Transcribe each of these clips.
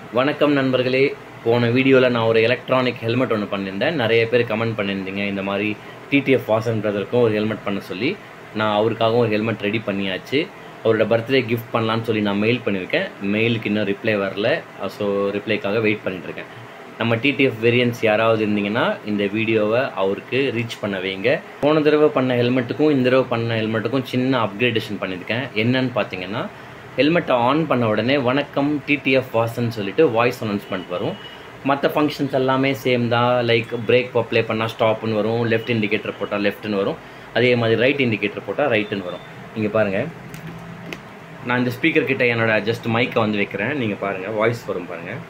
வணக்கம் நண்பர்களே போன வீடியோவில் நான் ஒரு எலக்ட்ரானிக் ஹெல்மெட் ஒன்று பண்ணியிருந்தேன் நிறைய பேர் கமெண்ட் பண்ணியிருந்தீங்க இந்த மாதிரி டிடிஎஃப் வாசன் பிரதருக்கும் ஒரு ஹெல்மெட் பண்ண சொல்லி நான் அவருக்காகவும் ஒரு ஹெல்மெட் ரெடி பண்ணியாச்சு அவரோட பர்த்டே கிஃப்ட் பண்ணலான்னு சொல்லி நான் மெயில் பண்ணியிருக்கேன் மெயிலுக்கு இன்னும் ரிப்ளை வரல ஸோ ரிப்ளைக்காக வெயிட் பண்ணிட்டு இருக்கேன் நம்ம டிடிஎஃப் வேரியன்ஸ் யாராவது இருந்தீங்கன்னா இந்த வீடியோவை அவருக்கு ரீச் பண்ண வைங்க போன தடவை பண்ண ஹெல்மெட்டுக்கும் இந்த தடவை பண்ண ஹெல்மெட்டுக்கும் சின்ன அப்கிரேடேஷன் பண்ணியிருக்கேன் என்னன்னு பார்த்தீங்கன்னா ஹெல்மெட்டை ஆன் பண்ண உடனே வணக்கம் டிடிஎஃப் வாசன் சொல்லிட்டு வாய்ஸ் அனௌன்ஸ்மெண்ட் வரும் மற்ற ஃபங்க்ஷன்ஸ் எல்லாமே சேம் தான் லைக் பிரேக் அப்ளை பண்ணால் ஸ்டாப்னு வரும் லெஃப்ட் இண்டிகேட்டர் போட்டால் லெஃப்ட்னு வரும் அதே மாதிரி ரைட் இண்டிகேட்டர் போட்டால் ரைட்டுன்னு வரும் இங்கே பாருங்கள் நான் இந்த ஸ்பீக்கர் கிட்ட என்னோட ஜஸ்ட் மைக்கை வந்து வைக்கிறேன் நீங்கள் பாருங்கள் வாய்ஸ் வரும் பாருங்கள்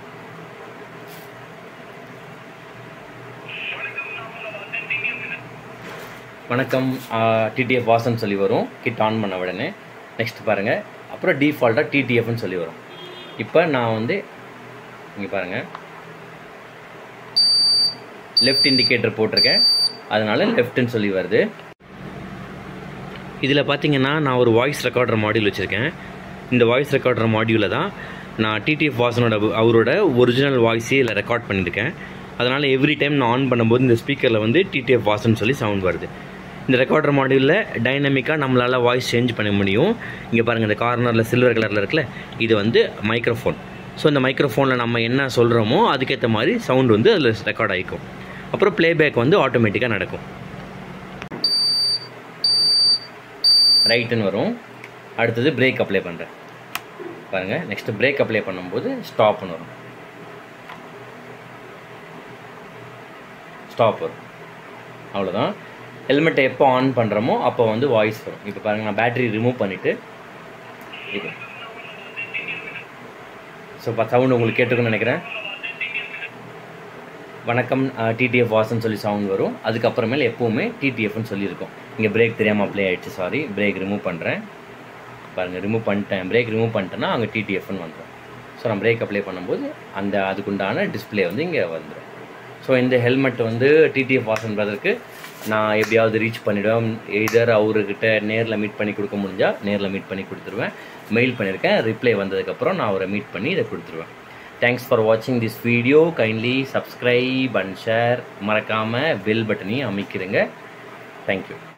வணக்கம் டிடிஎஃப் வாசன் சொல்லி வரும் கிட் ஆன் பண்ண உடனே நெக்ஸ்ட் பாருங்கள் அப்புறம் டிஃபால்ட்டாக டிடிஎஃப்னு சொல்லி வரும் இப்போ நான் வந்து இங்கே பாருங்கள் லெஃப்ட் இண்டிகேட்டர் போட்டிருக்கேன் அதனால லெஃப்ட்னு சொல்லி வருது இதில் பார்த்தீங்கன்னா நான் ஒரு வாய்ஸ் ரெக்கார்டர் மாடியூல் வச்சுருக்கேன் இந்த வாய்ஸ் ரெக்கார்டர் மாடியூலில் தான் நான் டிடிஎஃப் வாசனோட அவரோட ஒரிஜினல் வாய்ஸே இதில் ரெக்கார்ட் பண்ணியிருக்கேன் அதனால் எவ்ரி டைம் நான் ஆன் பண்ணும்போது இந்த ஸ்பீக்கரில் வந்து டிடிஎஃப் வாசன் சொல்லி சவுண்ட் வருது இந்த ரெக்கார்டர் மாடியூலில் டைனமிக்காக நம்மளால் வாய்ஸ் சேஞ்ச் பண்ண முடியும் இங்கே பாருங்கள் இந்த கார்னரில் சில்வர் கலரில் இருக்குல்ல இது வந்து மைக்ரோஃபோன் ஸோ இந்த மைக்ரோஃபோனில் நம்ம என்ன சொல்கிறோமோ அதுக்கேற்ற மாதிரி சவுண்ட் வந்து அதில் ரெக்கார்ட் ஆகிக்கும் அப்புறம் ப்ளேபேக் வந்து ஆட்டோமேட்டிக்காக நடக்கும் ரைட்டுன்னு வரும் அடுத்தது பிரேக் அப்ளை பண்ணுறேன் பாருங்கள் நெக்ஸ்ட்டு பிரேக் அப்ளை பண்ணும்போது ஸ்டாப்னு வரும் ஸ்டாப் வரும் அவ்வளோதான் ஹெல்மெட்டை எப்போ ஆன் பண்ணுறோமோ அப்போ வந்து வாய்ஸ் வரும் இப்போ பாருங்கள் நான் பேட்டரி ரிமூவ் பண்ணிவிட்டு இது ஸோ இப்போ சவுண்ட் உங்களுக்கு கேட்டுருக்குன்னு நினைக்கிறேன் வணக்கம் டிடிஎஃப் வாசன் சொல்லி சவுண்ட் வரும் அதுக்கப்புறமேல எப்போவுமே டிடிஎஃப்னு சொல்லியிருக்கோம் இங்கே பிரேக் தெரியாமல் அப்ளை ஆகிடுச்சு சாரி பிரேக் ரிமூவ் பண்ணுறேன் பாருங்கள் ரிமூவ் பண்ணிட்டேன் பிரேக் ரிமூவ் பண்ணிட்டேன்னா அங்கே டிடிஎஃப்னு வந்துடும் ஸோ நான் பிரேக் அப்ளை பண்ணும்போது அந்த அதுக்குண்டான டிஸ்பிளே வந்து இங்கே வந்துடும் ஸோ இந்த ஹெல்மெட் வந்து டிடிஎஃப் வாசன் பிரதருக்கு நான் எப்படியாவது ரீச் பண்ணிவிடுவேன் எதர் அவர்கிட்ட நேரில் மீட் பண்ணி கொடுக்க முடிஞ்சால் நேரில் மீட் பண்ணி கொடுத்துருவேன் மெயில் பண்ணியிருக்கேன் ரிப்ளை வந்ததுக்கப்புறம் நான் அவரை மீட் பண்ணி இதை கொடுத்துருவேன் தேங்க்ஸ் ஃபார் வாட்சிங் this video kindly subscribe and share மறக்காமல் பெல் பட்டனையும் அமைக்கிறேங்க தேங்க்யூ